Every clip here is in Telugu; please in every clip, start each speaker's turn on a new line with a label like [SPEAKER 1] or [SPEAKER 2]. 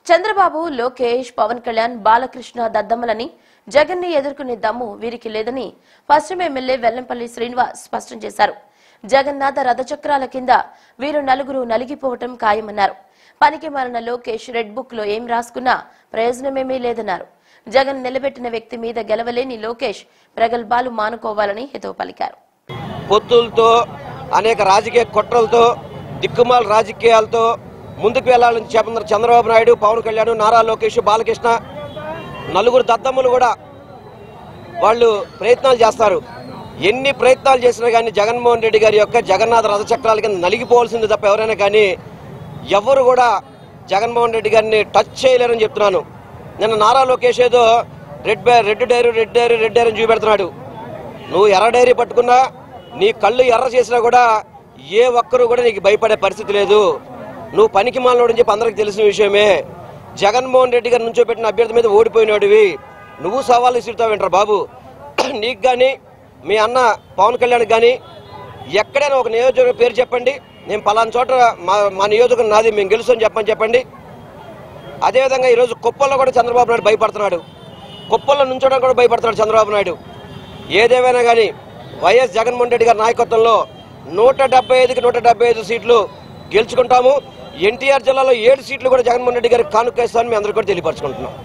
[SPEAKER 1] చంద్రబాబు లోకేష్ పవన్ కళ్యాణ్ బాలకృష్ణ దద్దమ్మలని జగన్ ని ఎదుర్కొనే దమ్ము వీరికి లేదని పశ్చిమ ఎమ్మెల్యే వెల్లంపల్లి శ్రీనివాస్ స్పష్టం చేశారు జగన్నాథ రథచక్రాల కింద వీరు నలుగురు నలిగిపోవటం ఖాయమన్నారు పనికి మారిన లోకేష్ రెడ్ బుక్ లో ఏం రాసుకున్నా ప్రయోజనమేమీ లేదన్నారు జగన్ నిలబెట్టిన వ్యక్తి మీద గెలవలేని లోకేష్ ప్రగల్భాలు మానుకోవాలని హితవు పలికారు
[SPEAKER 2] పొత్తులతో అనేక రాజకీయ కుట్రలతో దిక్కుమాల రాజకీయాలతో ముందుకు వెళ్లాలని చెప్పిన చంద్రబాబు నాయుడు పవన్ కళ్యాణ్ నారా లోకేష్ బాలకృష్ణ నలుగురు దద్దమ్మలు కూడా వాళ్ళు ప్రయత్నాలు చేస్తారు ఎన్ని ప్రయత్నాలు చేసినా కానీ జగన్మోహన్ రెడ్డి గారి యొక్క జగన్నాథ రథచక్రాల కింద నలిగిపోవాల్సింది తప్ప ఎవరైనా కానీ ఎవరు కూడా జగన్మోహన్ రెడ్డి గారిని టచ్ చేయలేరని చెప్తున్నాను నిన్న నారా లోకేష్ ఏదో red by red diary red diary red diary అని చూపెడుతున్నాడు నువ్వు ఎర్ర డైరీ పట్టుకున్నా నీ కళ్ళు ఎర్ర చేసినా కూడా ఏ ఒక్కరు కూడా నీకు భయపడే పరిస్థితి లేదు నువ్వు పనికి మాలనోడని చెప్పి అందరికి తెలిసిన విషయమే జగన్మోహన్ రెడ్డి గారు నుంచో పెట్టిన అభ్యర్థి మీద ఓడిపోయినాడివి నువ్వు సవాళ్ళు విసురుతావు వింటారు బాబు నీకు కానీ మీ అన్న పవన్ కళ్యాణ్ కానీ ఎక్కడైనా ఒక నియోజకవర్గం పేరు చెప్పండి నేను పలానా చోట మా మా నియోజకవర్గం నాది మేము గెలుసు అని చెప్పని చెప్పండి అదేవిధంగా ఈరోజు కుప్పల్లో కూడా చంద్రబాబు నాయుడు భయపడుతున్నాడు కుప్పల్లో నుంచోడానికి కూడా భయపడుతున్నాడు చంద్రబాబు నాయుడు ఏదేమైనా కానీ వైఎస్ జగన్మోహన్ రెడ్డి గారి నాయకత్వంలో నూట డెబ్బై ఐదుకి నూట డెబ్బై ఐదు సీట్లు గెలుచుకుంటాము ఎన్టీఆర్ జిల్లాలో ఏడు సీట్లు కూడా జగన్మోహన్ రెడ్డి గారికి కానుకేస్తామని మీ అందరికీ కూడా తెలియపరచుకుంటున్నాం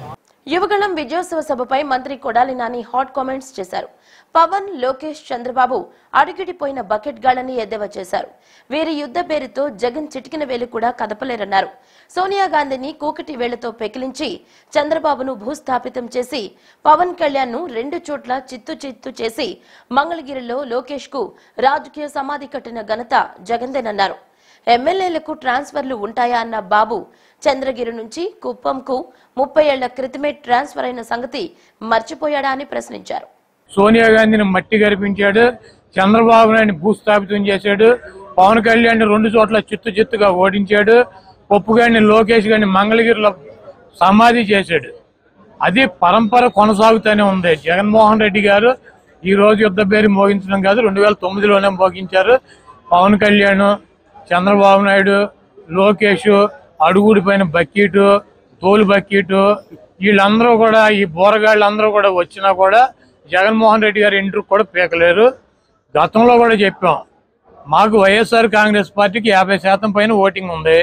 [SPEAKER 1] యువగళం విజయోత్సవ సభపై మంత్రి కొడాలి నాని హాట్ కామెంట్స్ చేశారు పవన్ లోకేష్ చంద్రబాబు అడుగిడిపోయిన బకెట్ గాళ్లని ఎద్దేవా చేశారు వీరి యుద్ధ పేరుతో జగన్ చిటికిన వేలు కూడా కదపలేరన్నారు సోనియా గాంధీని కూకటి వేళ్లతో పెకిలించి చంద్రబాబును భూస్థాపితం చేసి పవన్ కళ్యాణ్ ను రెండు చోట్ల చిత్తు చిత్తు చేసి మంగళగిరిలో లోకేష్ కు రాజకీయ సమాధి కట్టిన ఘనత జగన్దేనన్నారు ఎమ్మెల్యేలకు ట్రాన్స్ఫర్లు ఉంటాయా అన్న బాబు చంద్రగిరి నుంచి కుప్పంకు ముప్పై ఏళ్ల క్రితమే ట్రాన్స్ఫర్ అయిన సంగతి మర్చిపోయాడా అని ప్రశ్నించారు
[SPEAKER 3] సోనియా గాంధీని మట్టి గరిపించాడు చంద్రబాబు నాయుడిని భూస్థాపితం చేశాడు పవన్ కళ్యాణ్ రెండు చోట్ల చిత్తు చిత్తుగా ఓడించాడు పప్పు గారిని లోకేష్ గారిని మంగళగిరిలో సమాధి చేశాడు అది పరంపర కొనసాగుతూనే ఉంది జగన్మోహన్ రెడ్డి గారు ఈ రోజు యుద్ధ పేరు మోగించడం కాదు రెండు వేల తొమ్మిదిలోనే మోగించారు పవన్ కళ్యాణ్ చంద్రబాబు నాయుడు లోకేష్ అడుగుడిపోయిన బక్కీటు తోలు బక్కీటు వీళ్ళందరూ కూడా ఈ బోరగాళ్ళందరూ కూడా వచ్చినా కూడా జగన్మోహన్ రెడ్డి గారి ఇంటికి కూడా పీకలేరు గతంలో కూడా చెప్పాం మాకు వైఎస్ఆర్ కాంగ్రెస్ పార్టీకి యాభై శాతం పైన ఓటింగ్ ఉంది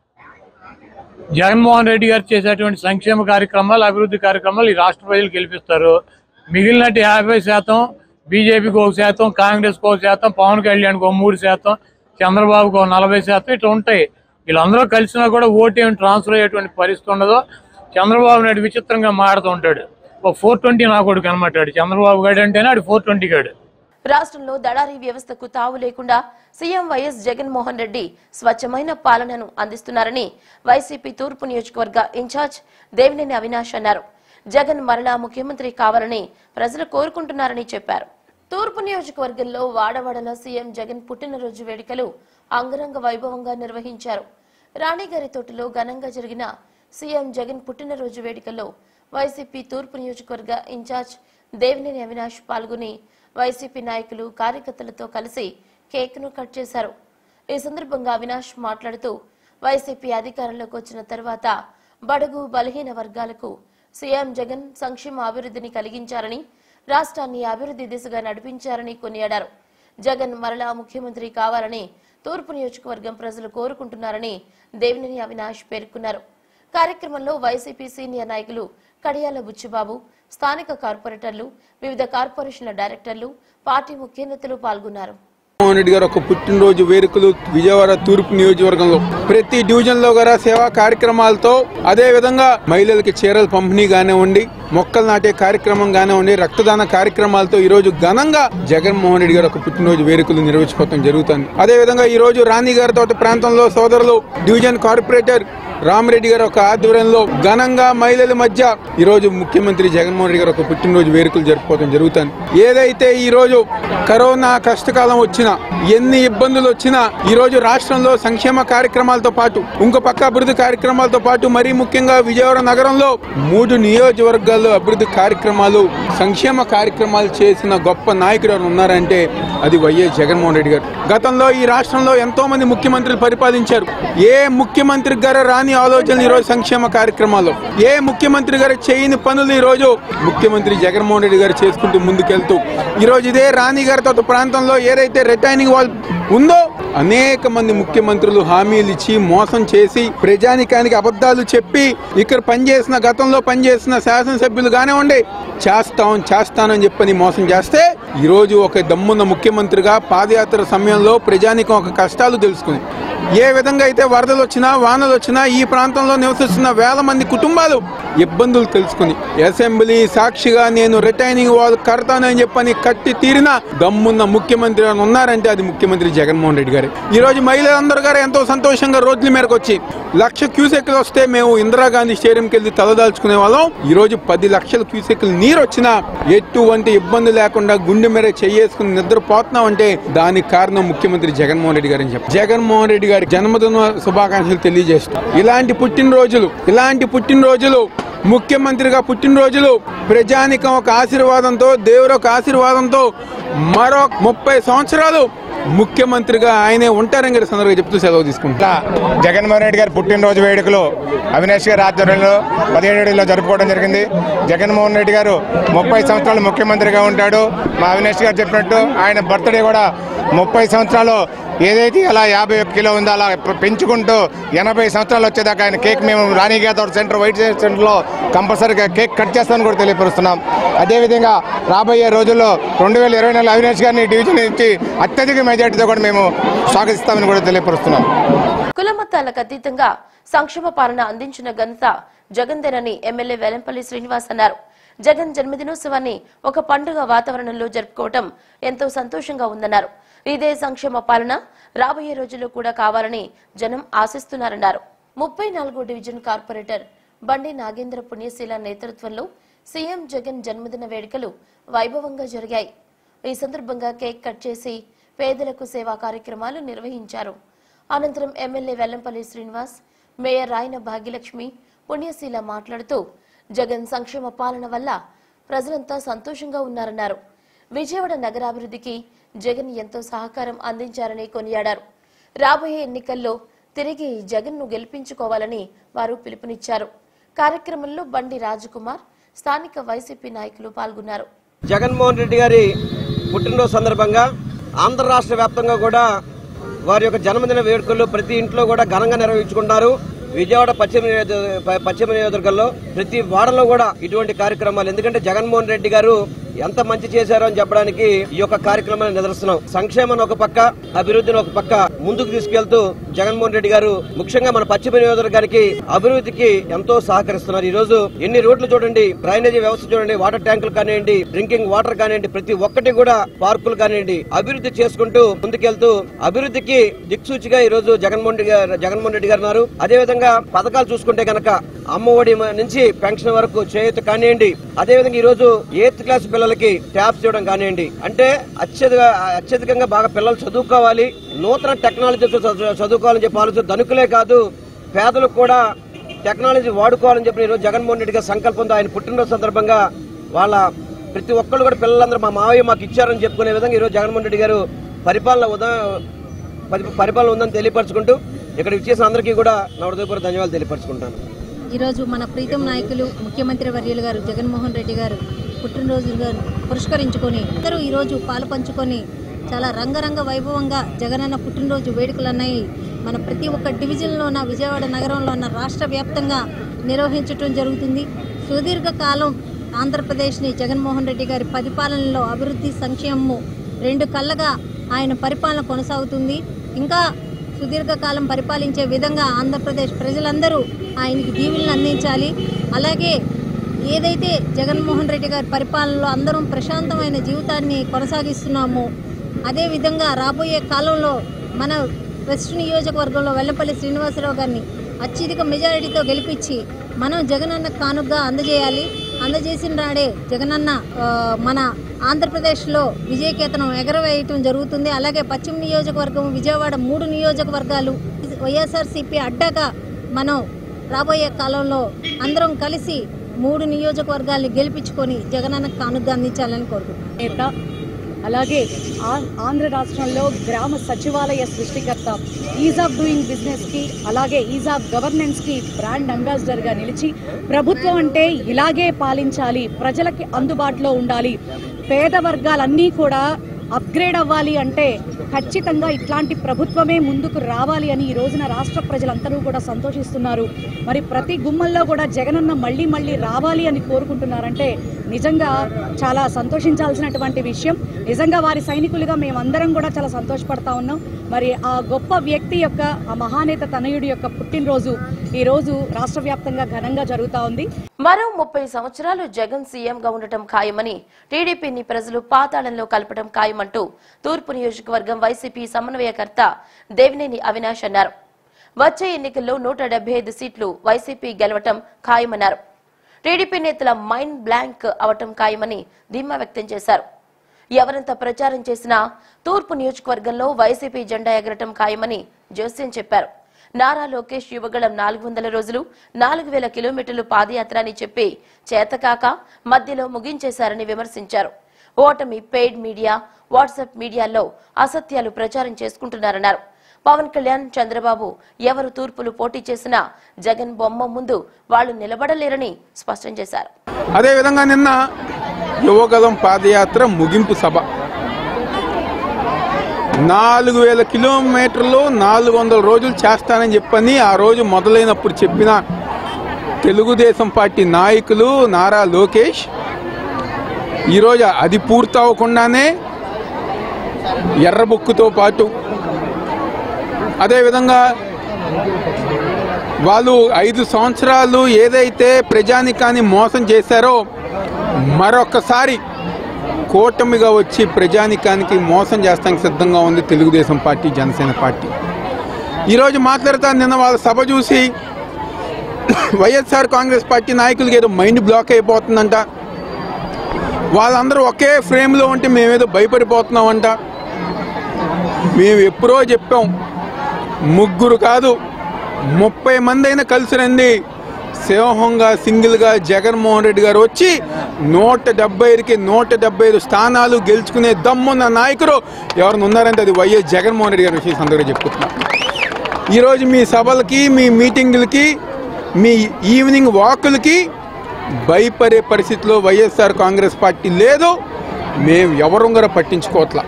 [SPEAKER 3] జగన్మోహన్ రెడ్డి గారు చేసేటువంటి సంక్షేమ కార్యక్రమాలు అభివృద్ధి కార్యక్రమాలు ఈ రాష్ట్ర ప్రజలు గెలిపిస్తారు మిగిలినట్టు యాభై శాతం బీజేపీకి ఒక శాతం కాంగ్రెస్కి ఒక శాతం పవన్ కళ్యాణ్కి ఒక మూడు శాతం చంద్రబాబుకి ఒక నలభై శాతం ఇట్లా ఉంటాయి వీళ్ళందరూ కలిసినా కూడా ఓటు ఏమి ట్రాన్స్ఫర్ అయ్యేటువంటి పరిస్థితి ఉండదు చంద్రబాబు నాయుడు విచిత్రంగా మాడుతూ ఉంటాడు ఒక ఫోర్ ట్వంటీ నా కొడుకు అనమాటాడు చంద్రబాబు గాడు అంటేనే ఆడు ఫోర్ ట్వంటీ గాడు
[SPEAKER 1] రాష్ట్రంలో దళారీ వ్యవస్థకు తావు లేకుండా సీఎం వైఎస్ జగన్మోహన్ రెడ్డి స్వచ్ఛమైన పాలనను అందిస్తున్నారని వైసీపీ తూర్పు నియోజకవర్గ ఇన్ఛార్జ్ దేవినేని అవినాష్ అన్నారు జగన్ మరలా ముఖ్యమంత్రి కావాలని ప్రజలు కోరుకుంటున్నారని చెప్పారు తూర్పు నియోజకవర్గంలో వాడవాడలో సీఎం జగన్ పుట్టినరోజు వేడుకలు అంగరంగ వైభవంగా నిర్వహించారు రాణిగారి తోటలో ఘనంగా జరిగిన సీఎం జగన్ పుట్టినరోజు వేడుకల్లో వైసీపీ తూర్పు నియోజకవర్గ ఇన్ఛార్జ్ దేవినేని అవినాష్ పాల్గొని వైసీపీ నాయకులు కార్యకర్తలతో కలిసి కేక్ ను కట్ చేశారు ఈ సందర్భంగా అవినాష్ మాట్లాడుతూ వైసీపీ అధికారంలోకి వచ్చిన తర్వాత బడుగు బలహీన వర్గాలకు సీఎం జగన్ సంక్షేమ అభివృద్ధిని కలిగించారని రాష్ట్రాన్ని అభివృద్ధి దిశగా నడిపించారని కొనియాడారు జగన్ మరలా ముఖ్యమంత్రి కావాలని తూర్పు నియోజకవర్గం ప్రజలు కోరుకుంటున్నారని దేవినేని అవినాష్ పేర్కొన్నారు కార్యక్రమంలో వైసీపీ సీనియర్ నాయకులు కడియాల బుచ్చిబాబు స్థానిక కార్పొరేటర్లు వివిధ కార్పొరేషన్ల డైరెక్టర్లు పార్టీ ముఖ్య నేతలు పాల్గొన్నారు
[SPEAKER 4] జగన్మోహన్ రెడ్డి గారు ఒక పుట్టినరోజు వేడుకలు విజయవాడ తూర్పు నియోజకవర్గంలో ప్రతి డివిజన్ లో కూడా సేవా కార్యక్రమాలతో అదే విధంగా మహిళలకి చీరల పంపిణీ కానివ్వండి మొక్కలు నాటే కార్యక్రమం కానివ్వండి రక్తదాన కార్యక్రమాలతో ఈ రోజు ఘనంగా జగన్మోహన్ రెడ్డి గారు ఒక పుట్టినరోజు వేడుకలు నిర్వహించుకోవడం జరుగుతుంది అదే విధంగా ఈ రోజు రాణి గారి తోట ప్రాంతంలో సోదరులు డివిజన్ కార్పొరేటర్ రామరెడ్డి గారు ఒక ఆధ్వర్యంలో ఘనంగా మహిళల మధ్య ఈ రోజు ముఖ్యమంత్రి జగన్మోహన్ రెడ్డి గారు ఒక పుట్టినరోజు వేడుకలు జరుపుకోవడం జరుగుతుంది ఏదైతే ఈ రోజు కరోనా కష్టకాలం వచ్చినా ఎన్ని ఇబ్బందులు వచ్చినా ఈ రోజు రాష్ట్రంలో సంక్షేమ కార్యక్రమాలతో పాటు ఇంకో పక్క అభివృద్ధి కార్యక్రమాలతో పాటు మరీ ముఖ్యంగా విజయవాడ నగరంలో మూడు నియోజకవర్గాలు జిల్లాలో అభివృద్ధి కార్యక్రమాలు సంక్షేమ కార్యక్రమాలు చేసిన గొప్ప నాయకుడు ఎవరు ఉన్నారంటే అది వైఎస్ జగన్మోహన్ రెడ్డి గారు గతంలో ఈ రాష్ట్రంలో ఎంతో మంది ముఖ్యమంత్రులు పరిపాలించారు ఏ ముఖ్యమంత్రి గారు రాని ఆలోచనలు ఈ రోజు సంక్షేమ కార్యక్రమాలు ఏ ముఖ్యమంత్రి గారు చేయని పనులు ఈ రోజు ముఖ్యమంత్రి జగన్మోహన్ రెడ్డి గారు చేసుకుంటూ ముందుకెళ్తూ ఈ రోజు ఇదే రాణి గారితో ప్రాంతంలో ఏదైతే రిటైనింగ్ వాల్ ఉందో అనేక మంది ముఖ్యమంత్రులు హామీలు ఇచ్చి మోసం చేసి ప్రజానికానికి అబద్ధాలు చెప్పి ఇక్కడ పనిచేసిన గతంలో పనిచేసిన శాసనసభ్యులు కానివ్వండి చేస్తాం చేస్తానని చెప్పని మోసం చేస్తే ఈ రోజు ఒక దమ్మున్న ముఖ్యమంత్రిగా పాదయాత్ర సమయంలో ప్రజానికం ఒక కష్టాలు తెలుసుకుని ఏ విధంగా అయితే వరదలు వచ్చినా వానలు వచ్చినా ఈ ప్రాంతంలో నివసిస్తున్న వేల మంది కుటుంబాలు ఇబ్బందులు తెలుసుకుని అసెంబ్లీ సాక్షిగా నేను రిటైనింగ్ వాల్ కడతానని చెప్పని కట్టి తీరిన దమ్మున్న ముఖ్యమంత్రి అని ఉన్నారంటే అది ముఖ్యమంత్రి జగన్మోహన్ రెడ్డి గారు ఈ రోజు మహిళలందరూ గారు ఎంతో సంతోషంగా రోడ్ల మేరకు వచ్చి లక్ష క్యూసెక్లు వస్తే మేము ఇందిరాగాంధీ స్టేడియంకి వెళ్ళి తలదాల్చుకునే వాళ్ళం ఈ రోజు పది లక్షల క్యూసెక్లు నీరు వచ్చినా ఎటువంటి ఇబ్బంది లేకుండా గుండె మేర చెయ్యేసుకుని నిద్రపోతున్నామంటే దానికి కారణం ముఖ్యమంత్రి జగన్మోహన్ రెడ్డి గారు అని చెప్పి జగన్మోహన్ రెడ్డి గారి జన్మదిన శుభాకాంక్షలు తెలియజేస్తూ ఇలాంటి పుట్టినరోజులు ఇలాంటి పుట్టినరోజులు ముఖ్యమంత్రిగా పుట్టినరోజులు ప్రజానికం ఒక ఆశీర్వాదంతో దేవుడు ఒక ఆశీర్వాదంతో మరో ముప్పై సంవత్సరాలు ముఖ్యమంత్రిగా ఆయనే ఉంటారని గారి సందర్భంగా చెప్తూ సెలవు తీసుకుంటా
[SPEAKER 5] జగన్మోహన్ రెడ్డి గారి పుట్టినరోజు వేడుకలు అవినాష్ గారి ఆధ్వర్యంలో పదిహేడులో జరుపుకోవడం జరిగింది జగన్మోహన్ రెడ్డి గారు ముప్పై సంవత్సరాలు ముఖ్యమంత్రిగా ఉంటాడు మా అవినాష్ గారు చెప్పినట్టు ఆయన బర్త్డే కూడా ముప్పై సంవత్సరాలు ఏదైతే అలా యాభై ఒక్క కిలో ఉందో అలా పెంచుకుంటూ ఎనభై సంవత్సరాలు వచ్చేదాకా ఆయన కేక్ మేము రాణి గాదర్ సెంటర్ వైట్ సెంటర్లో కంపల్సరీగా కేక్ కట్ చేస్తామని కూడా తెలియపరుస్తున్నాం అదేవిధంగా రాబోయే రోజుల్లో రెండు వేల ఇరవై నాలుగు అవినాష్ గారిని డివిజన్ నుంచి అత్యధిక మెజార్టీతో కూడా మేము స్వాగతిస్తామని కూడా తెలియపరుస్తున్నాం
[SPEAKER 1] కులమతాలకు అతీతంగా సంక్షేమ పాలన అందించిన ఘనత జగన్దేనని ఎమ్మెల్యే వెలంపల్లి శ్రీనివాస్ అన్నారు జగన్ జన్మదినోత్సవాన్ని ఒక పండుగ వాతావరణంలో జరుపుకోవటం ఎంతో సంతోషంగా ఉందన్నారు ఇదే సంక్షేమ పాలన రాబోయే రోజుల్లో కూడా కావాలని జనం ఆశిస్తున్నారన్నారు ముప్పై నాలుగో డివిజన్ కార్పొరేటర్ బండి నాగేంద్ర పుణ్యశీల నేతృత్వంలో సీఎం జగన్ జన్మదిన వేడుకలు వైభవంగా జరిగాయి ఈ సందర్భంగా కేక్ కట్ చేసి పేదలకు సేవా కార్యక్రమాలు నిర్వహించారు అనంతరం ఎమ్మెల్యే వెల్లంపల్లి శ్రీనివాస్ మేయర్ రాయన భాగ్యలక్ష్మి పుణ్యశీల మాట్లాడుతూ జగన్ సంక్షేమ పాలన వల్ల ప్రజలంతా సంతోషంగా ఉన్నారన్నారు విజయవాడ నగరాభివృద్ధికి జగన్ ఎంతో సహకారం అందించారని కొనియాడారు రాబోయే ఎన్నికల్లో తిరిగి జగన్ ను గెలిపించుకోవాలని వారు పిలుపునిచ్చారు కార్యక్రమంలో బండి రాజకుమార్ స్థానిక వైసీపీ నాయకులు పాల్గొన్నారు
[SPEAKER 2] జగన్మోహన్ రెడ్డి గారి పుట్టినరోజు సందర్భంగా ఆంధ్ర రాష్ట్ర వ్యాప్తంగా కూడా వారి యొక్క జన్మదిన వేడుకలు ప్రతి ఇంట్లో కూడా ఘనంగా నిర్వహించుకుంటారు విజయవాడ పశ్చిమ నియోజక ప- పశ్చిమ నియోజకవర్గంలో ప్రతి వాడలో కూడా ఇటువంటి కార్యక్రమాలు ఎందుకంటే జగన్మోహన్ రెడ్డి గారు ఎంత మంచి చేశారో అని చెప్పడానికి ఈ యొక్క కార్యక్రమాన్ని నిదర్శనం సంక్షేమం ఒక పక్క అభివృద్ధిని ఒక పక్క ముందుకు తీసుకెళ్తూ జగన్మోహన్ రెడ్డి గారు ముఖ్యంగా మన పశ్చిమ నియోజకవర్గానికి అభివృద్ధికి ఎంతో సహకరిస్తున్నారు ఈ రోజు ఎన్ని రోడ్లు చూడండి డ్రైనేజీ వ్యవస్థ చూడండి వాటర్ ట్యాంకులు కానివ్వండి డ్రింకింగ్ వాటర్ కానివ్వండి ప్రతి ఒక్కటి కూడా పార్కులు కానివ్వండి అభివృద్ధి చేసుకుంటూ ముందుకెళ్తూ అభివృద్ధికి దిక్సూచిగా ఈ రోజు జగన్మోహన్ రెడ్డి గారు జగన్మోహన్ రెడ్డి గారు ఉన్నారు అదేవిధంగా పథకాలు చూసుకుంటే గనక అమ్మఒడి మ- నుంచి పెన్షన్ వరకు చేయూత కానివ్వండి అదేవిధంగా ఈ రోజు ఎయిత్ క్లాస్ పిల్లలకి ట్యాబ్స్ ఇవ్వడం కానివ్వండి అంటే అత్యధిక అత్యధికంగా బాగా పిల్లలు చదువుకోవాలి నూతన టెక్నాలజీ చదువుకోవాలని చెప్పి ఆలోచన ధనుకులే కాదు పేదలకు కూడా టెక్నాలజీ వాడుకోవాలని చెప్పి ఈరోజు జగన్మోహన్ రెడ్డి గారి సంకల్పంతో ఆయన పుట్టినరోజు సందర్భంగా వాళ్ళ ప్రతి ఒక్కళ్ళు కూడా పిల్లలందరూ మా మావయ్య మాకు ఇచ్చారని చెప్పుకునే విధంగా ఈరోజు జగన్మోహన్ రెడ్డి గారు పరిపాలన ఉదా పరి- పరిపాలన ఉందని తెలియపరచుకుంటూ ఇక్కడ ఇచ్చేసిన అందరికీ కూడా నా హృదయపూర్వక ధన్యవాదాలు తెలియపరచుకుంటాను
[SPEAKER 6] ఈరోజు మన ప్రీతం నాయకులు ముఖ్యమంత్రి వర్యులు గారు జగన్మోహన్ రెడ్డి గారు పుట్టినరోజు గారు పురస్కరించుకొని అందరూ ఈరోజు పాలు పంచుకొని చాలా రంగరంగ వైభవంగా జగనన్న పుట్టినరోజు వేడుకలు అన్నాయి మన ప్రతి ఒక్క డివిజన్లో ఉన్న విజయవాడ నగరంలో ఉన్న రాష్ట్ర వ్యాప్తంగా నిర్వహించటం జరుగుతుంది సుదీర్ఘ కాలం ఆంధ్రప్రదేశ్ని జగన్మోహన్ రెడ్డి గారి పరిపాలనలో అభివృద్ధి సంక్షేమము రెండు కళ్ళగా ఆయన పరిపాలన కొనసాగుతుంది ఇంకా సుదీర్ఘకాలం పరిపాలించే విధంగా ఆంధ్రప్రదేశ్ ప్రజలందరూ ఆయనకి దీవులను అందించాలి అలాగే ఏదైతే జగన్మోహన్ రెడ్డి గారి పరిపాలనలో అందరం ప్రశాంతమైన జీవితాన్ని కొనసాగిస్తున్నామో అదే విధంగా రాబోయే కాలంలో మన వెస్ట్ నియోజకవర్గంలో వెల్లంపల్లి శ్రీనివాసరావు గారిని అత్యధిక మెజారిటీతో గెలిపించి మనం జగనన్న కానుగ్గా అందజేయాలి అందజేసిన నాడే జగనన్న ఆ, మన ఆంధ్రప్రదేశ్లో విజయకేతనం ఎగరవేయటం జరుగుతుంది అలాగే పశ్చిమ నియోజకవర్గం విజయవాడ మూడు నియోజకవర్గాలు వైఎస్ఆర్సీపీ అడ్డాగా మనం రాబోయే కాలంలో అందరం కలిసి మూడు నియోజకవర్గాల్ని గెలిపించుకొని జగనన్నకు కానుగ్గా అందించాలని కోరుకుంటున్నాను
[SPEAKER 7] నేత అలాగే ఆ- ఆంధ్ర రాష్ట్రంలో గ్రామ సచివాలయ సృష్టికర్త ఈజ్ ఆఫ్ డూయింగ్ బిజినెస్ కి అలాగే ఈజ్ ఆఫ్ గవర్నెన్స్ కి బ్రాండ్ అంబాసిడర్ గా నిలిచి ప్రభుత్వం అంటే ఇలాగే పాలించాలి ప్రజలకి అందుబాటులో ఉండాలి పేద వర్గాలన్నీ కూడా అప్గ్రేడ్ అవ్వాలి అంటే ఖచ్చితంగా ఇట్లాంటి ప్రభుత్వమే ముందుకు రావాలి అని ఈ రోజున రాష్ట్ర ప్రజలందరూ కూడా సంతోషిస్తున్నారు మరి ప్రతి గుమ్మల్లో కూడా జగనన్న మళ్ళీ మళ్ళీ రావాలి అని కోరుకుంటున్నారంటే నిజంగా చాలా సంతోషించాల్సినటువంటి విషయం నిజంగా వారి సైనికులుగా మేమందరం కూడా చాలా సంతోషపడతా ఉన్నాం మరి ఆ గొప్ప వ్యక్తి యొక్క ఆ మహానేత తనయుడి యొక్క పుట్టినరోజు ఈ రోజు రాష్ట్ర వ్యాప్తంగా ఘనంగా జరుగుతా ఉంది
[SPEAKER 1] మరో ముప్పై సంవత్సరాలు జగన్ సీఎంగా ఉండటం ఖాయమని టీడీపీని ప్రజలు పాతాళంలో కలపడం ఖాయమంటూ తూర్పు నియోజకవర్గం వైసీపీ సమన్వయకర్త దేవినేని అవినాష్ అన్నారు వచ్చే ఎన్నికల్లో నూట డెబ్బై ఐదు సీట్లు వైసీపీ గెలవటం ఖాయమన్నారు టీడీపీ నేతల మైండ్ బ్లాంక్ అవటం ఖాయమని ధీమా వ్యక్తం చేశారు ఎవరంత ప్రచారం చేసినా తూర్పు నియోజకవర్గంలో వైసీపీ జెండా ఎగరటం ఖాయమని జోస్యం చెప్పారు నారా లోకేష్ యువగళం నాలుగు వందల రోజులు నాలుగు వేల కిలోమీటర్లు పాదయాత్ర అని చెప్పి చేతకాక మధ్యలో ముగించేశారని విమర్శించారు ఓటమి పెయిడ్ మీడియా వాట్సాప్ మీడియాల్లో అసత్యాలు ప్రచారం చేసుకుంటున్నారన్నారు పవన్ కళ్యాణ్ చంద్రబాబు ఎవరు తూర్పులు పోటీ చేసినా జగన్ బొమ్మ ముందు వాళ్లు నిలబడలేరని స్పష్టం చేశారు
[SPEAKER 4] అదేవిధంగా నిన్న యువగలం పాదయాత్ర ముగింపు సభ నాలుగు వేల కిలోమీటర్లు నాలుగు వందల రోజులు చేస్తానని చెప్పని ఆ రోజు మొదలైనప్పుడు చెప్పిన తెలుగుదేశం పార్టీ నాయకులు నారా లోకేష్ ఈరోజు అది పూర్తవకుండానే ఎర్రబొక్కుతో పాటు అదేవిధంగా వాళ్ళు ఐదు సంవత్సరాలు ఏదైతే ప్రజానికాన్ని మోసం చేశారో మరొకసారి కూటమిగా వచ్చి ప్రజానికానికి మోసం చేస్తానికి సిద్ధంగా ఉంది తెలుగుదేశం పార్టీ జనసేన పార్టీ ఈరోజు మాట్లాడుతా నిన్న వాళ్ళ సభ చూసి వైఎస్ఆర్ కాంగ్రెస్ పార్టీ నాయకులకి ఏదో మైండ్ బ్లాక్ అయిపోతుందంట వాళ్ళందరూ ఒకే ఫ్రేమ్లో ఉంటే మేమేదో భయపడిపోతున్నామంట మేము ఎప్పుడో చెప్పాం ముగ్గురు కాదు ముప్పై మంది అయినా కలిసి రండి సింహంగా సింగిల్గా జగన్మోహన్ రెడ్డి గారు వచ్చి నూట డెబ్బై ఐదుకి నూట డెబ్బై ఐదు స్థానాలు గెలుచుకునే దమ్మున్న నాయకుడు ఎవరిని ఉన్నారంటే అది వైఎస్ జగన్మోహన్ రెడ్డి గారి విషయం సందర్భంగా చెప్పుకుంటున్నా ఈరోజు మీ సభలకి మీ మీటింగులకి మీ ఈవినింగ్ వాకులకి భయపడే పరిస్థితిలో వైఎస్ఆర్ కాంగ్రెస్ పార్టీ లేదు మేము ఎవరు కూడా పట్టించుకోవట్లా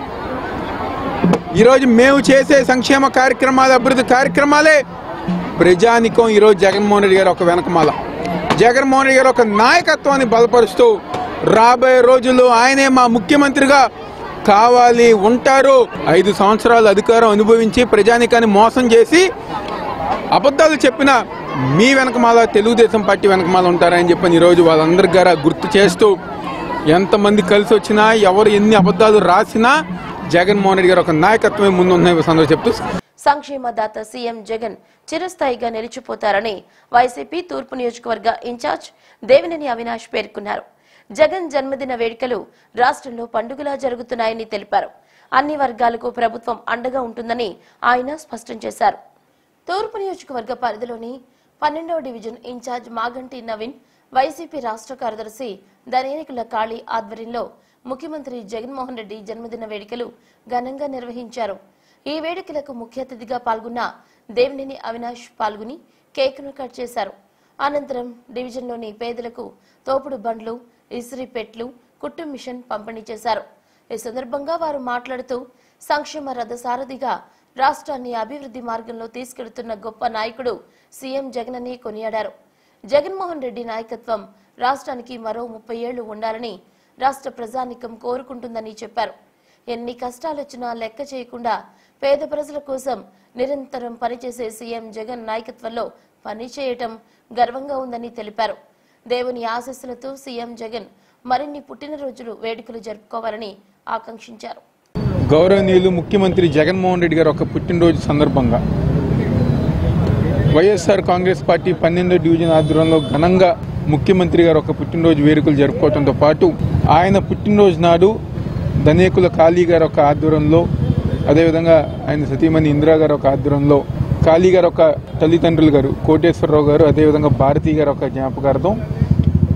[SPEAKER 4] ఈరోజు మేము చేసే సంక్షేమ కార్యక్రమాలు అభివృద్ధి కార్యక్రమాలే ప్రజానికం ఈరోజు జగన్మోహన్ రెడ్డి గారు ఒక వెనకమాల జగన్మోహన్ రెడ్డి గారు ఒక నాయకత్వాన్ని బలపరుస్తూ రాబోయే రోజుల్లో ఆయనే మా ముఖ్యమంత్రిగా కావాలి ఉంటారు ఐదు సంవత్సరాలు అధికారం అనుభవించి ప్రజానికాన్ని మోసం చేసి అబద్ధాలు చెప్పిన మీ వెనకమాల తెలుగుదేశం పార్టీ వెనకమాల ఉంటారని చెప్పని ఈరోజు వాళ్ళందరి గారా గుర్తు చేస్తూ ఎంతమంది కలిసి వచ్చినా ఎవరు ఎన్ని అబద్ధాలు రాసినా జగన్మోహన్ రెడ్డి గారు ఒక నాయకత్వమే ముందున్న సందర్భం చెప్తూ
[SPEAKER 1] సంక్షేమ దాత సీఎం జగన్ చిరస్థాయిగా నిలిచిపోతారని వైసీపీ తూర్పు నియోజకవర్గ ఇన్ఛార్జ్ దేవినేని అవినాష్ పేర్కొన్నారు జగన్ జన్మదిన వేడుకలు రాష్ట్రంలో పండుగలా జరుగుతున్నాయని తెలిపారు అన్ని వర్గాలకు ప్రభుత్వం అండగా ఉంటుందని ఆయన స్పష్టం చేశారు తూర్పు నియోజకవర్గ పరిధిలోని పన్నెండవ division incharge Maganti Naveen YCP రాష్ట్ర కార్యదర్శి దరేనికుల కాళీ ఆధ్వర్యంలో ముఖ్యమంత్రి జగన్మోహన్ రెడ్డి జన్మదిన వేడుకలు ఘనంగా నిర్వహించారు ఈ వేడుకలకు ముఖ్య అతిథిగా పాల్గొన్న దేవినేని అవినాష్ పాల్గొని కేకును కట్ చేశారు అనంతరం డివిజన్లోని పేదలకు తోపుడు బండ్లు ఇస్త్రీ పెట్లు కుట్టు మిషన్ పంపిణీ చేశారు ఈ సందర్భంగా వారు మాట్లాడుతూ సంక్షేమ రథ సారథిగా రాష్ట్రాన్ని అభివృద్ధి మార్గంలో తీసుకెడుతున్న గొప్ప నాయకుడు సీఎం జగన్ అని కొనియాడారు జగన్మోహన్ రెడ్డి నాయకత్వం రాష్ట్రానికి మరో ముప్పై ఏళ్లు ఉండాలని రాష్ట్ర ప్రజానికం కోరుకుంటుందని చెప్పారు ఎన్ని కష్టాలొచ్చినా లెక్క చేయకుండా పేద ప్రజల కోసం నిరంతరం పనిచేసే సీఎం జగన్ నాయకత్వంలో పనిచేయటం గర్వంగా ఉందని తెలిపారు దేవుని ఆశీస్సులతో సీఎం జగన్ మరిన్ని పుట్టినరోజులు వేడుకలు జరుపుకోవాలని ఆకాంక్షించారు
[SPEAKER 4] గౌరవనీయులు ముఖ్యమంత్రి జగన్మోహన్ రెడ్డి గారు ఒక పుట్టినరోజు సందర్భంగా వైఎస్ఆర్ కాంగ్రెస్ పార్టీ పన్నెండో డివిజన్ ఆధ్వర్యంలో ఘనంగా ముఖ్యమంత్రి గారు ఒక పుట్టినరోజు వేడుకలు జరుపుకోవడంతో పాటు ఆయన పుట్టినరోజు నాడు ధనేకుల కాళీ గారు ఒక ఆధ్వర్యంలో అదేవిధంగా ఆయన సతీమణి ఇందిరా గారు ఒక ఆధ్వర్యంలో కాళీ గారు ఒక తల్లిదండ్రులు గారు కోటేశ్వరరావు గారు అదేవిధంగా భారతీ గారు ఒక జ్ఞాపకార్థం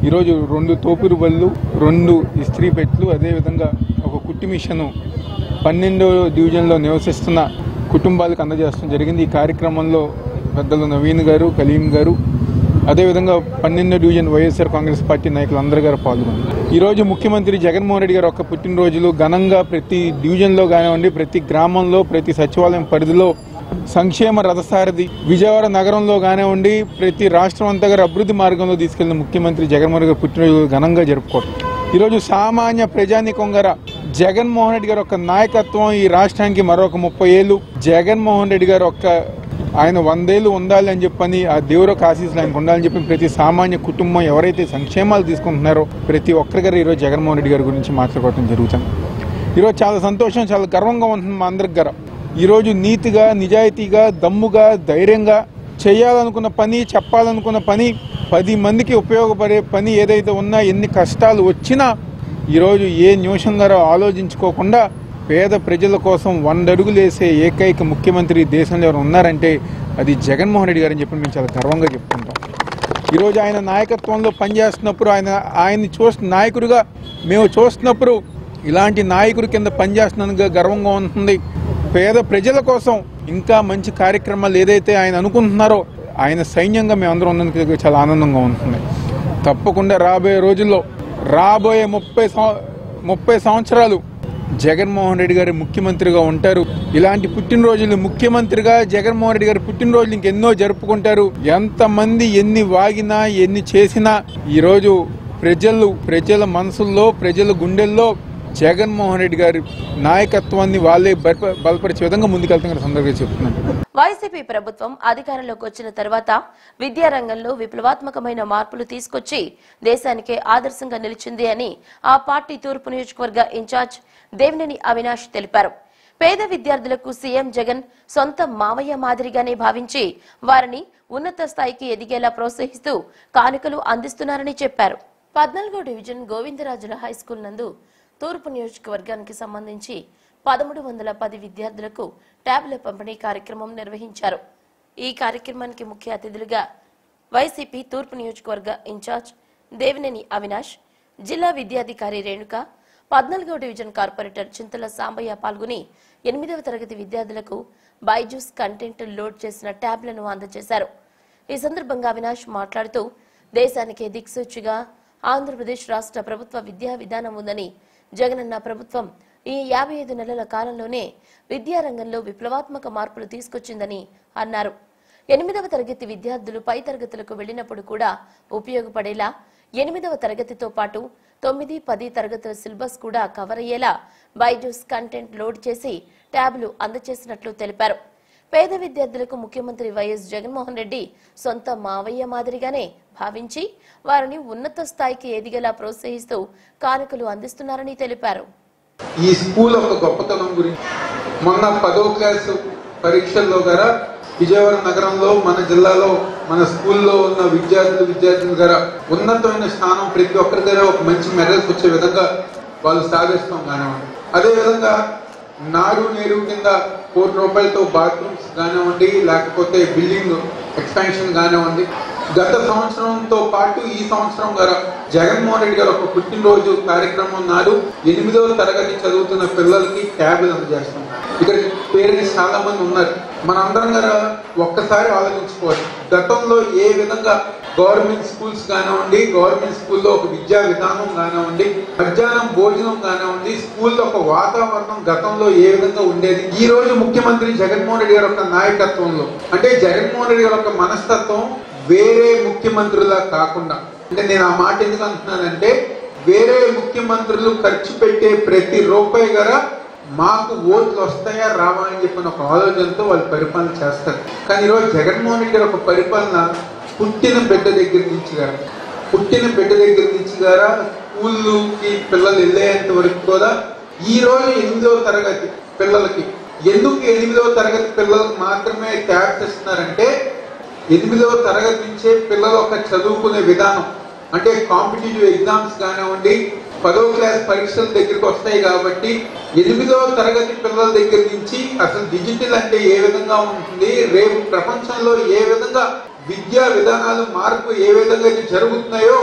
[SPEAKER 4] ఈరోజు రెండు తోపురు బళ్ళు రెండు ఇస్త్రీ పెట్లు అదేవిధంగా ఒక కుట్టి మిషను పన్నెండో డివిజన్లో నివసిస్తున్న కుటుంబాలకు అందజేయడం జరిగింది ఈ కార్యక్రమంలో పెద్దలు నవీన్ గారు కలీం గారు అదేవిధంగా పన్నెండో డివిజన్ వైఎస్ఆర్ కాంగ్రెస్ పార్టీ నాయకులు అందరూ గారు పాల్గొన్నారు ఈరోజు ముఖ్యమంత్రి జగన్మోహన్ రెడ్డి గారు ఒక పుట్టినరోజులు ఘనంగా ప్రతి డివిజన్లో కానివ్వండి ప్రతి గ్రామంలో ప్రతి సచివాలయం పరిధిలో సంక్షేమ రథసారథి విజయవాడ నగరంలో కానివ్వండి ప్రతి రాష్ట్రం అంతా గారు అభివృద్ధి మార్గంలో తీసుకెళ్లిన ముఖ్యమంత్రి జగన్మోహన్ రెడ్డి గారు పుట్టినరోజు ఘనంగా జరుపుకోవడం ఈరోజు సామాన్య ప్రజానికం గార జగన్మోహన్ రెడ్డి గారు ఒక నాయకత్వం ఈ రాష్ట్రానికి మరొక ముప్పై ఏళ్ళు జగన్మోహన్ రెడ్డి గారు ఒక్క ఆయన వందేళ్ళు ఉండాలి అని చెప్పని ఆ దేవుడు ఆశీస్సులు ఆయనకు ఉండాలని చెప్పి ప్రతి సామాన్య కుటుంబం ఎవరైతే సంక్షేమాలు తీసుకుంటున్నారో ప్రతి ఒక్కరి గారు ఈరోజు జగన్మోహన్ రెడ్డి గారి గురించి మాట్లాడుకోవడం జరుగుతుంది ఈరోజు చాలా సంతోషం చాలా గర్వంగా ఉంటుంది మా అందరికి గారు ఈరోజు నీతిగా నిజాయితీగా దమ్ముగా ధైర్యంగా చేయాలనుకున్న పని చెప్పాలనుకున్న పని పది మందికి ఉపయోగపడే పని ఏదైతే ఉన్నా ఎన్ని కష్టాలు వచ్చినా ఈరోజు ఏ నిమిషం గారో ఆలోచించుకోకుండా పేద ప్రజల కోసం వంద అడుగులు వేసే ఏకైక ముఖ్యమంత్రి ఈ దేశంలో ఎవరు ఉన్నారంటే అది జగన్మోహన్ రెడ్డి గారని చెప్పి మేము చాలా గర్వంగా చెప్పుకుంటాం ఈరోజు ఆయన నాయకత్వంలో పనిచేస్తున్నప్పుడు ఆయన ఆయన్ని చూస్తున్న నాయకుడిగా మేము చూస్తున్నప్పుడు ఇలాంటి నాయకుడి కింద పనిచేస్తున్నందుకు గర్వంగా ఉంటుంది పేద ప్రజల కోసం ఇంకా మంచి కార్యక్రమాలు ఏదైతే ఆయన అనుకుంటున్నారో ఆయన సైన్యంగా మేము అందరం ఉన్నందుకు చాలా ఆనందంగా ఉంటుంది తప్పకుండా రాబోయే రోజుల్లో రాబోయే ముప్పై సంవ- ముప్పై సంవత్సరాలు జగన్మోహన్ రెడ్డి గారు ముఖ్యమంత్రిగా ఉంటారు ఇలాంటి పుట్టినరోజులు ముఖ్యమంత్రిగా జగన్మోహన్ రెడ్డి గారు పుట్టినరోజులు ఇంకెన్నో జరుపుకుంటారు ఎంతమంది ఎన్ని వాగినా ఎన్ని చేసినా ఈరోజు ప్రజలు ప్రజల మనసుల్లో ప్రజల గుండెల్లో జగన్మోహన్ రెడ్డి గారి నాయకత్వాన్ని వాళ్ళే బలప- బలపరిచే విధంగా ముందుకెళ్తున్న సందర్భంగా చెప్తున్నాను
[SPEAKER 1] వైసీపీ ప్రభుత్వం అధికారంలోకి వచ్చిన తర్వాత విద్యారంగంలో విప్లవాత్మకమైన మార్పులు తీసుకొచ్చి దేశానికే ఆదర్శంగా నిలిచింది అని ఆ పార్టీ తూర్పు నియోజకవర్గ ఇన్ఛార్జ్ దేవినేని అవినాష్ తెలిపారు పేద విద్యార్థులకు సీఎం జగన్ సొంత మావయ్య మాదిరిగానే భావించి వారిని ఉన్నత స్థాయికి ఎదిగేలా ప్రోత్సహిస్తూ కానుకలు అందిస్తున్నారని చెప్పారు పద్నాలుగో డివిజన్ గోవిందరాజుల హైస్కూల్ నందు తూర్పు నియోజకవర్గానికి సంబంధించి పదమూడు వందల పది విద్యార్థులకు ట్యాబ్ల పంపిణీ కార్యక్రమం నిర్వహించారు ఈ కార్యక్రమానికి ముఖ్య అతిథులుగా వైసీపీ తూర్పు నియోజకవర్గ ఇన్ఛార్జ్ దేవినేని అవినాష్ జిల్లా విద్యాధికారి రేణుక పద్నాలుగో డివిజన్ కార్పొరేటర్ చింతల సాంబయ్య పాల్గొని ఎనిమిదవ తరగతి విద్యార్థులకు బైజూస్ కంటెంట్ లోడ్ చేసిన ట్యాబ్లను అందజేశారు ఈ సందర్భంగా అవినాష్ మాట్లాడుతూ దేశానికి దిక్సూచిగా ఆంధ్రప్రదేశ్ రాష్ట్ర ప్రభుత్వ విద్యా విధానం ఉందని జగనన్న ప్రభుత్వం ఈ యాభై ఐదు నెలల కాలంలోనే విద్యారంగంలో విప్లవాత్మక మార్పులు తీసుకొచ్చిందని అన్నారు ఎనిమిదవ తరగతి విద్యార్థులు పై తరగతులకు వెళ్లినప్పుడు కూడా ఉపయోగపడేలా ఎనిమిదవ తరగతితో పాటు తొమ్మిది పది తరగతుల సిలబస్ కూడా కవర్ అయ్యేలా బైజూస్ కంటెంట్ లోడ్ చేసి ట్యాబ్లు అందజేసినట్లు తెలిపారు పేద విద్యార్థులకు ముఖ్యమంత్రి వైఎస్ జగన్మోహన్ రెడ్డి సొంత మావయ్య మాదిరిగానే భావించి వారిని ఉన్నత స్థాయికి ఎదిగేలా ప్రోత్సహిస్తూ కానుకలు అందిస్తున్నారని తెలిపారు
[SPEAKER 4] ఈ స్కూల్ ఒక గొప్పతనం గురించి మొన్న పదో క్లాసు పరీక్షల్లో గారా విజయవాడ నగరంలో మన జిల్లాలో మన స్కూల్లో ఉన్న విద్యార్థులు విద్యార్థులు గారా ఉన్నతమైన స్థానం ప్రతి ఒక్కరి దగ్గర ఒక మంచి మెడల్స్ వచ్చే విధంగా వాళ్ళు సాధిస్తాం కానివ్వండి అదేవిధంగా నాడు నేడు కింద కోటి రూపాయలతో బాత్రూమ్స్ కానివ్వండి లేకపోతే బిల్డింగ్ ఎక్స్పాన్షన్ కానివ్వండి గత సంవత్సరంతో పాటు ఈ సంవత్సరం గారు జగన్మోహన్ రెడ్డి గారు ఒక పుట్టినరోజు కార్యక్రమం నాడు ఎనిమిదవ తరగతి చదువుతున్న పిల్లలకి ట్యాబ్లు అందజేస్తాం ఇక్కడ పేరెంట్స్ చాలా మంది ఉన్నారు మనందరం గారు ఒక్కసారి ఆలోచించుకోవాలి గతంలో ఏ విధంగా గవర్నమెంట్ స్కూల్స్ కానివ్వండి గవర్నమెంట్ స్కూల్లో ఒక విద్యా విధానం కానివ్వండి మధ్యాహ్నం భోజనం కానివ్వండి స్కూల్లో ఒక వాతావరణం గతంలో ఏ విధంగా ఉండేది ఈ రోజు ముఖ్యమంత్రి జగన్మోహన్ రెడ్డి గారి యొక్క నాయకత్వంలో అంటే జగన్మోహన్ రెడ్డి గారి యొక్క మనస్తత్వం వేరే ముఖ్యమంత్రులా కాకుండా అంటే నేను ఆ మాట ఎందుకు అంటున్నానంటే వేరే ముఖ్యమంత్రులు ఖర్చు పెట్టే ప్రతి రూపాయి గారా మాకు ఓట్లు వస్తాయా రావా అని చెప్పిన ఒక ఆలోచనతో వాళ్ళు పరిపాలన చేస్తారు కానీ ఈరోజు జగన్మోహన్ రెడ్డి గారి ఒక పరిపాలన పుట్టిన బిడ్డ దగ్గర నుంచి గారా పుట్టిన బిడ్డ దగ్గర నుంచి గారా స్కూల్కి పిల్లలు వెళ్ళేంత వరకు కూడా ఈ రోజు ఎనిమిదవ తరగతి పిల్లలకి ఎందుకు ఎనిమిదవ తరగతి పిల్లలకు మాత్రమే ట్యాబ్స్ ఇస్తున్నారంటే ఎనిమిదవ తరగతి నుంచే పిల్లలు ఒక చదువుకునే విధానం అంటే కాంపిటేటివ్ ఎగ్జామ్స్ కానివ్వండి పదో క్లాస్ పరీక్షల దగ్గరికి వస్తాయి కాబట్టి ఎనిమిదవ తరగతి పిల్లల దగ్గర నుంచి అసలు డిజిటల్ అంటే ఏ విధంగా ఉంటుంది రేపు ప్రపంచంలో ఏ విధంగా విద్యా విధానాలు మార్పు ఏ విధంగా అయితే జరుగుతున్నాయో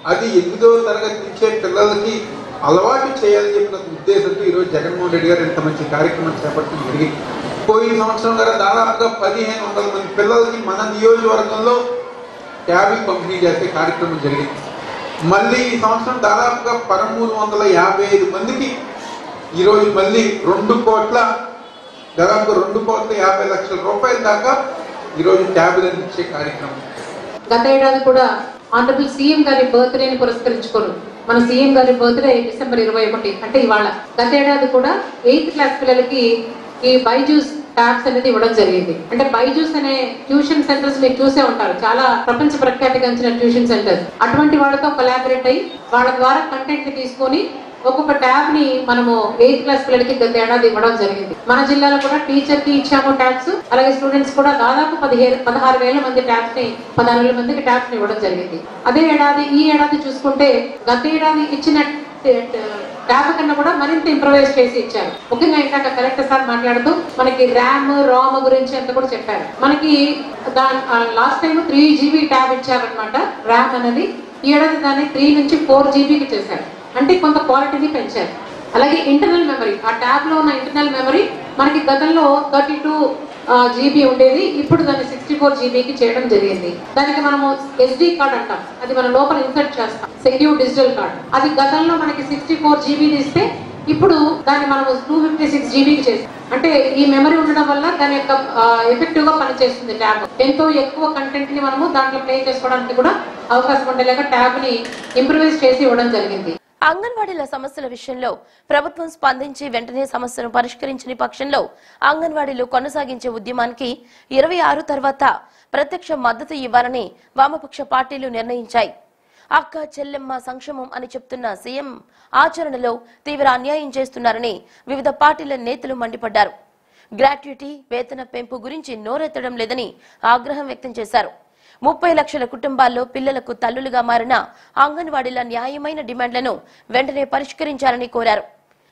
[SPEAKER 4] అది ఎనిమిదో తరగతి నుంచే పిల్లలకి అలవాటు చేయాలని చెప్పిన ఉద్దేశంతో ఈరోజు జగన్మోహన్ రెడ్డి గారు ఇంత మంచి కార్యక్రమం చేపట్టడం జరిగింది పోయిన సంవత్సరం గారు దాదాపుగా పదిహేను వందల మంది పిల్లలకి మన నియోజకవర్గంలో ట్యాబింగ్ పంపిణీ చేసే కార్యక్రమం జరిగింది మళ్ళీ ఈ సంవత్సరం దాదాపుగా పదమూడు వందల యాభై ఐదు మందికి ఈరోజు మళ్ళీ రెండు కోట్ల దాదాపు రెండు కోట్ల యాభై లక్షల రూపాయల దాకా ఈరోజు ట్యాబ్లు అందించే కార్యక్రమం
[SPEAKER 8] గత ఏడాది కూడా ఆనరబుల్ సీఎం గారి బర్త్డేని పురస్కరించుకోను మన సీఎం గారి బర్త్డే డిసెంబర్ ఇరవై ఒకటి అంటే ఇవాళ గత ఏడాది కూడా ఎయిత్ క్లాస్ పిల్లలకి ఈ బైజూస్ ట్యాబ్స్ అనేది ఇవ్వడం జరిగింది అంటే బైజూస్ అనే ట్యూషన్ సెంటర్స్ మీరు చూసే ఉంటారు చాలా ప్రపంచ ప్రఖ్యాతిగాంచిన ట్యూషన్ సెంటర్స్ అటువంటి వాళ్ళతో కొలాబరేట్ అయ్యి వాళ్ళ ద్వారా కంటెంట్ ని తీసుకొని ఒక్కొక్క ట్యాబ్ ని మనము ఎయిత్ క్లాస్ పిల్లలకి గత ఏడాది ఇవ్వడం జరిగింది మన జిల్లాలో కూడా టీచర్ కి ఇచ్చాము ట్యాబ్స్ అలాగే స్టూడెంట్స్ కూడా దాదాపు పదిహేను పదహారు వేల మంది ట్యాబ్స్ ని పదహారు వేల మందికి ట్యాబ్స్ ని ఇవ్వడం జరిగింది అదే ఏడాది ఈ ఏడాది చూసుకుంటే గత ఏడాది ఇచ్చిన ట్యాబ్ కన్నా కూడా మరింత ఇంప్రవైజ్ చేసి ఇచ్చారు ముఖ్యంగా ఇందాక కలెక్టర్ సార్ మాట్లాడుతూ మనకి ర్యామ్ రామ్ గురించి అంత కూడా చెప్పారు మనకి దాని last time three GB tab ఇచ్చారనమాట ర్యామ్ అనేది ఈ ఏడాది దాన్ని త్రీ నుంచి ఫోర్ జీబీకి చేశారు అంటే కొంత క్వాలిటీని పెంచారు అలాగే ఇంటర్నల్ మెమరీ ఆ ట్యాబ్ లో ఉన్న ఇంటర్నల్ మెమరీ మనకి గతంలో థర్టీ టూ జీబీ ఉండేది ఇప్పుడు దాన్ని సిక్స్టీ ఫోర్ జీబీకి చేయడం జరిగింది దానికి మనము ఎస్డి కార్డ్ అంటాం అది మన లోపల ఇన్సర్ట్ చేస్తాం సెక్యూర్ డిజిటల్ కార్డ్ అది గతంలో మనకి సిక్స్టీ ఫోర్ జీబీ ఇస్తే ఇప్పుడు దాన్ని మనం టూ ఫిఫ్టీ సిక్స్ జీబీకి చేసాం అంటే ఈ మెమరీ ఉండడం వల్ల దాని యొక్క ఎఫెక్టివ్ గా పనిచేస్తుంది ట్యాబ్ ఎంతో ఎక్కువ కంటెంట్ ని మనము దాంట్లో ప్లే చేసుకోవడానికి కూడా అవకాశం ఉండేలాగా ట్యాబ్ ని ఇంప్రూవైజ్ చేసి ఇవ్వడం జరిగింది
[SPEAKER 1] అంగన్వాడీల సమస్యల విషయంలో ప్రభుత్వం స్పందించి వెంటనే సమస్యను పరిష్కరించని పక్షంలో అంగన్వాడీలు కొనసాగించే ఉద్యమానికి ఇరవై ఆరు తర్వాత ప్రత్యక్ష మద్దతు ఇవ్వాలని వామపక్ష పార్టీలు నిర్ణయించాయి అక్క చెల్లెమ్మ సంక్షేమం అని చెప్తున్న సీఎం ఆచరణలో తీవ్ర అన్యాయం చేస్తున్నారని వివిధ పార్టీల నేతలు మండిపడ్డారు గ్రాట్యుటీ వేతన పెంపు గురించి నోరెత్తడం లేదని ఆగ్రహం వ్యక్తం చేశారు ముప్పై లక్షల కుటుంబాల్లో పిల్లలకు తల్లులుగా మారిన అంగన్వాడీల న్యాయమైన డిమాండ్లను వెంటనే పరిష్కరించాలని కోరారు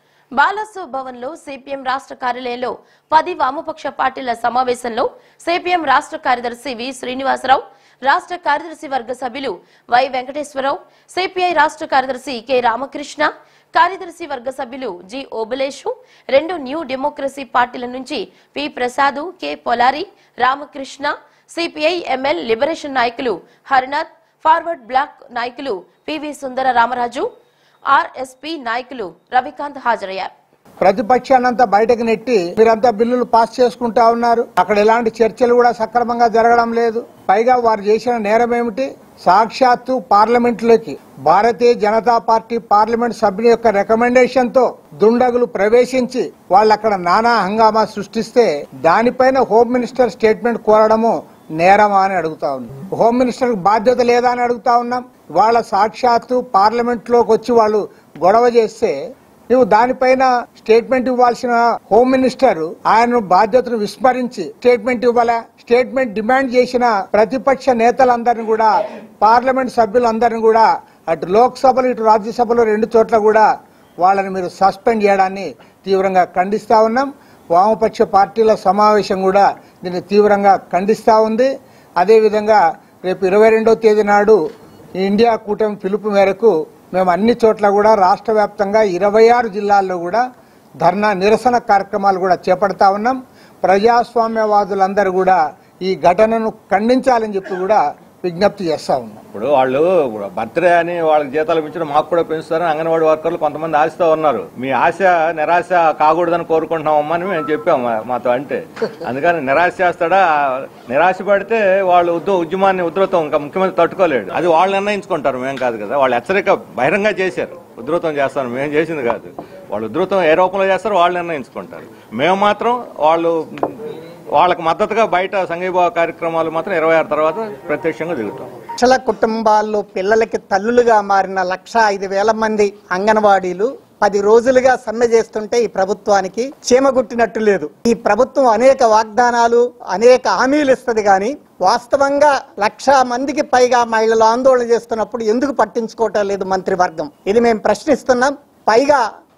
[SPEAKER 1] బాలాసో భవన్ లో సిపిఎం రాష్ట్ర కార్యాలయంలో పది వామపక్ష పార్టీల సమావేశంలో సిపిఎం రాష్ట్ర కార్యదర్శి వి శ్రీనివాసరావు రాష్ట్ర కార్యదర్శి వర్గ సభ్యులు వై వెంకటేశ్వరరావు సిపిఐ రాష్ట్ర కార్యదర్శి కె రామకృష్ణ కార్యదర్శి వర్గ సభ్యులు జి ఓబులేషు రెండు న్యూ డెమోక్రసీ పార్టీల నుంచి P Prasad K Polari Ramakrishna CPI ML liberation నాయకులు హరినాథ్ ఫార్వర్డ్ బ్లాక్ నాయకులు పివి సుందర రామరాజు ఆర్ఎస్పీ నాయకులు రవికాంత్ హాజరయ్యారు
[SPEAKER 9] ప్రతిపక్షాన్నంతా బయటకు నెట్టి మీరంతా బిల్లులు పాస్ చేసుకుంటా ఉన్నారు అక్కడ ఎలాంటి చర్చలు కూడా సక్రమంగా జరగడం లేదు పైగా వారు చేసిన నేరం ఏమిటి సాక్షాత్తు పార్లమెంటులోకి భారతీయ జనతా పార్టీ పార్లమెంట్ సభ్యుని యొక్క రికమెండేషన్ తో దుండగులు ప్రవేశించి వాళ్ళు అక్కడ నానా హంగామా సృష్టిస్తే దానిపైన హోమ్ మినిస్టర్ స్టేట్మెంట్ కోరడము నేరమా అని అడుగుతా ఉన్నాం హోమ్ మినిస్టర్ బాధ్యత లేదా అని అడుగుతా ఉన్నాం వాళ్ళ సాక్షాత్తు పార్లమెంట్ లోకి వచ్చి వాళ్ళు గొడవ చేస్తే నువ్వు దానిపైన స్టేట్మెంట్ ఇవ్వాల్సిన హోమ్ మినిస్టర్ ఆయన బాధ్యతను విస్మరించి స్టేట్మెంట్ ఇవ్వాలా స్టేట్మెంట్ డిమాండ్ చేసిన ప్రతిపక్ష నేతలందరిని కూడా పార్లమెంట్ సభ్యులందరిని కూడా అటు లోక్సభలో ఇటు రాజ్యసభలో రెండు చోట్ల కూడా వాళ్ళని మీరు సస్పెండ్ చేయడాన్ని తీవ్రంగా ఖండిస్తా ఉన్నాం వామపక్ష పార్టీల సమావేశం కూడా దీన్ని తీవ్రంగా ఖండిస్తా ఉంది అదేవిధంగా రేపు ఇరవై రెండో తేదీ నాడు ఈ ఇండియా కూటమి పిలుపు మేరకు మేము అన్ని చోట్ల కూడా రాష్ట్ర వ్యాప్తంగా ఇరవై ఆరు జిల్లాల్లో కూడా ధర్నా నిరసన కార్యక్రమాలు కూడా చేపడతా ఉన్నాం ప్రజాస్వామ్యవాదులందరూ కూడా ఈ ఘటనను ఖండించాలని చెప్పి కూడా విజ్ఞప్తి చేస్తా ఉన్నాం
[SPEAKER 10] ఇప్పుడు వాళ్ళు బర్త్డే అని వాళ్ళకి జీతాలు పెంచడం మాకు కూడా పెంచుతారని అంగన్వాడీ వర్కర్లు కొంతమంది ఆశతో ఉన్నారు మీ ఆశ నిరాశ కాకూడదని కోరుకుంటున్నామమ్మా అని మేము చెప్పాము మా- మాతో అంటే అందుకని నిరాశ చేస్తాడా నిరాశ పడితే వాళ్ళు ఉద్య ఉద్యమాన్ని ఉధృతం ఇంకా ముఖ్యమంత్రి తట్టుకోలేడు అది వాళ్ళు నిర్ణయించుకుంటారు మేము కాదు కదా వాళ్ళు హెచ్చరిక బహిరంగ చేశారు ఉధృతం చేస్తాను మేము చేసింది కాదు వాళ్ళు ఉధృతం ఏ రూపంలో చేస్తారో వాళ్ళు నిర్ణయించుకుంటారు మేము మాత్రం వాళ్ళు వాళ్ళకి మద్దతుగా బయట సంఘీభావ కార్యక్రమాలు మాత్రం ఇరవై ఆరు తర్వాత ప్రత్యక్షంగా దిగుతాం
[SPEAKER 11] లక్షల కుటుంబాల్లో పిల్లలకి తల్లులుగా మారిన లక్ష ఐదు వేల మంది అంగన్వాడీలు పది రోజులుగా సమ్మె చేస్తుంటే ఈ ప్రభుత్వానికి చీమగుట్టినట్టు లేదు ఈ ప్రభుత్వం అనేక వాగ్దానాలు అనేక హామీలు ఇస్తుంది కానీ వాస్తవంగా లక్ష మందికి పైగా మహిళలు ఆందోళన చేస్తున్నప్పుడు ఎందుకు పట్టించుకోవటం లేదు మంత్రివర్గం ఇది మేము ప్రశ్నిస్తున్నాం పైగా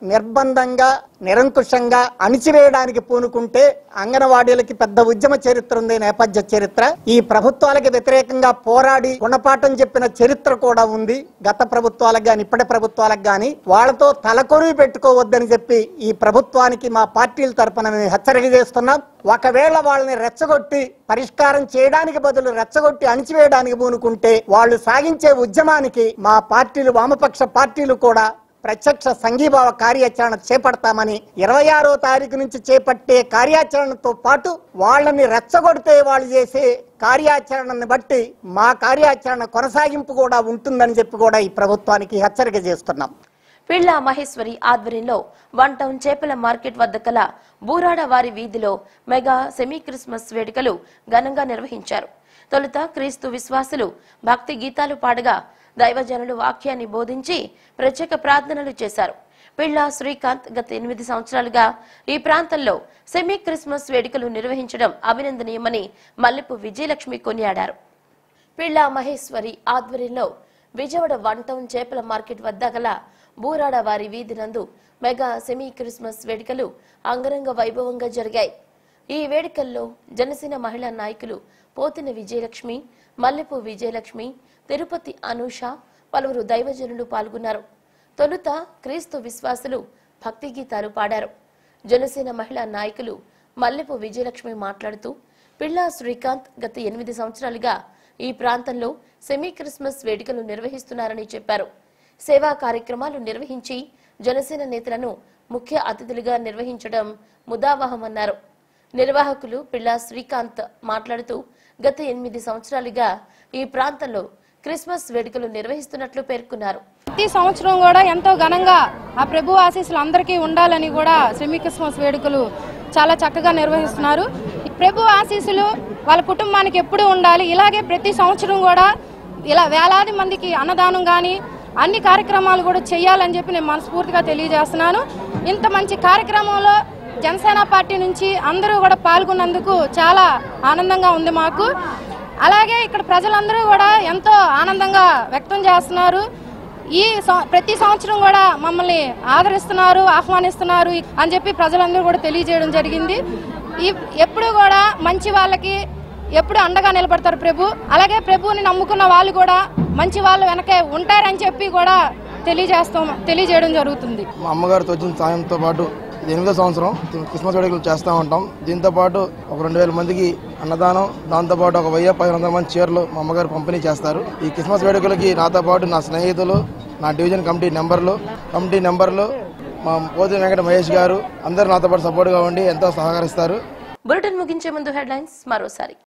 [SPEAKER 11] నిర్బంధంగా నిరంకుశంగా అణిచివేయడానికి పూనుకుంటే అంగన్వాడీలకి పెద్ద ఉద్యమ చరిత్ర ఉంది నేపథ్య చరిత్ర ఈ ప్రభుత్వాలకి వ్యతిరేకంగా పోరాడి గుణపాఠం చెప్పిన చరిత్ర కూడా ఉంది గత ప్రభుత్వాలకు గాని ఇప్పటి ప్రభుత్వాలకు గాని వాళ్ళతో తలకొరివి పెట్టుకోవద్దని చెప్పి ఈ ప్రభుత్వానికి మా పార్టీల తరపున మేము హెచ్చరిక చేస్తున్నాం ఒకవేళ వాళ్ళని రెచ్చగొట్టి పరిష్కారం చేయడానికి బదులు రెచ్చగొట్టి అణిచివేయడానికి పూనుకుంటే వాళ్ళు సాగించే ఉద్యమానికి మా పార్టీలు వామపక్ష పార్టీలు కూడా ప్రత్యక్ష సంఘీభావ కార్యాచరణ చేపడతామని ఇరవై ఆరో తారీఖు నుంచి చేపట్టే కార్యాచరణతో పాటు వాళ్ళని రెచ్చగొడితే వాళ్ళు చేసే కార్యాచరణని బట్టి మా కార్యాచరణ కొనసాగింపు కూడా ఉంటుందని చెప్పి కూడా ఈ ప్రభుత్వానికి హెచ్చరిక చేస్తున్నాం
[SPEAKER 1] పిళ్ల మహేశ్వరి ఆధ్వర్యంలో వన్ టౌన్ చేపల మార్కెట్ వద్ద కల బూరాడ వారి వీధిలో మెగా సెమీ క్రిస్మస్ వేడుకలు ఘనంగా నిర్వహించారు తొలుత క్రీస్తు విశ్వాసులు భక్తి గీతాలు పాడగా దైవజనులు వాక్యాన్ని బోధించి ప్రత్యేక ప్రార్థనలు చేశారు పిళ్ల శ్రీకాంత్ గత ఎనిమిది సంవత్సరాలుగా ఈ ప్రాంతంలో సెమీ క్రిస్మస్ వేడుకలు నిర్వహించడం అభినందనీయమని మల్లెపు విజయలక్ష్మి కొనియాడారు పిళ్ల మహేశ్వరి ఆధ్వర్యంలో విజయవాడ వన్ టౌన్ చేపల మార్కెట్ వద్ద గల బూరాడ వారి వీధి నందు మెగా సెమీ క్రిస్మస్ వేడుకలు అంగరంగ వైభవంగా జరిగాయి ఈ వేడుకల్లో జనసేన మహిళా నాయకులు పోతిన విజయలక్ష్మి మల్లెపు విజయలక్ష్మి తిరుపతి అనూష పలువురు దైవజనులు పాల్గొన్నారు తొలుత క్రీస్తు విశ్వాసులు భక్తి గీతాలు పాడారు జనసేన మహిళా నాయకులు మల్లెపు విజయలక్ష్మి మాట్లాడుతూ పిల్లా శ్రీకాంత్ గత ఎనిమిది సంవత్సరాలుగా ఈ ప్రాంతంలో సెమీ క్రిస్మస్ వేడుకలు నిర్వహిస్తున్నారని చెప్పారు సేవా కార్యక్రమాలు నిర్వహించి జనసేన నేతలను ముఖ్య అతిథులుగా నిర్వహించడం ముదావహమన్నారు నిర్వాహకులు పిల్లా శ్రీకాంత్ మాట్లాడుతూ గత ఎనిమిది సంవత్సరాలుగా ఈ ప్రాంతంలో క్రిస్మస్ వేడుకలు నిర్వహిస్తున్నట్లు పేర్కొన్నారు
[SPEAKER 12] ప్రతి సంవత్సరం కూడా ఎంతో ఘనంగా ఆ ప్రభు ఆశీస్సులు అందరికీ ఉండాలని కూడా సెమీ క్రిస్మస్ వేడుకలు చాలా చక్కగా నిర్వహిస్తున్నారు ఈ ప్రభు ఆశీస్సులు వాళ్ళ కుటుంబానికి ఎప్పుడూ ఉండాలి ఇలాగే ప్రతి సంవత్సరం కూడా ఇలా వేలాది మందికి అన్నదానం కానీ అన్ని కార్యక్రమాలు కూడా చేయాలని చెప్పి నేను మనస్ఫూర్తిగా తెలియజేస్తున్నాను ఇంత మంచి కార్యక్రమంలో జనసేన పార్టీ నుంచి అందరూ కూడా పాల్గొన్నందుకు చాలా ఆనందంగా ఉంది మాకు అలాగే ఇక్కడ ప్రజలందరూ కూడా ఎంతో ఆనందంగా వ్యక్తం చేస్తున్నారు ఈ సం- ప్రతి సంవత్సరం కూడా మమ్మల్ని ఆదరిస్తున్నారు ఆహ్వానిస్తున్నారు అని చెప్పి ప్రజలందరూ కూడా తెలియజేయడం జరిగింది ఈ ఎప్పుడు కూడా మంచి వాళ్ళకి ఎప్పుడు అండగా నిలబడతారు ప్రభు అలాగే ప్రభువుని నమ్ముకున్న వాళ్ళు కూడా మంచి వాళ్ళు వెనకే ఉంటారని చెప్పి కూడా తెలియజేస్తాం తెలియజేయడం జరుగుతుంది
[SPEAKER 13] మా అమ్మగారితో వచ్చిన సాయంతో పాటు ఇది ఎనిమిదో సంవత్సరం క్రిస్మస్ వేడుకలు చేస్తూ ఉంటాం దీంతో పాటు ఒక రెండు వేల మందికి అన్నదానం దాంతో పాటు ఒక వెయ్యి పది వందల మంది చీరలు మా అమ్మగారు పంపిణీ చేస్తారు ఈ క్రిస్మస్ వేడుకలకి నాతో పాటు నా స్నేహితులు నా డివిజన్ కమిటీ నెంబర్లు కమిటీ నెంబర్లు మా పోతి వెంకట మహేష్ గారు అందరూ నాతో పాటు సపోర్ట్గా ఉండి ఎంతో సహకరిస్తారు
[SPEAKER 1] బులెటిన్ ముగించే ముందు హెడ్లైన్స్ మరోసారి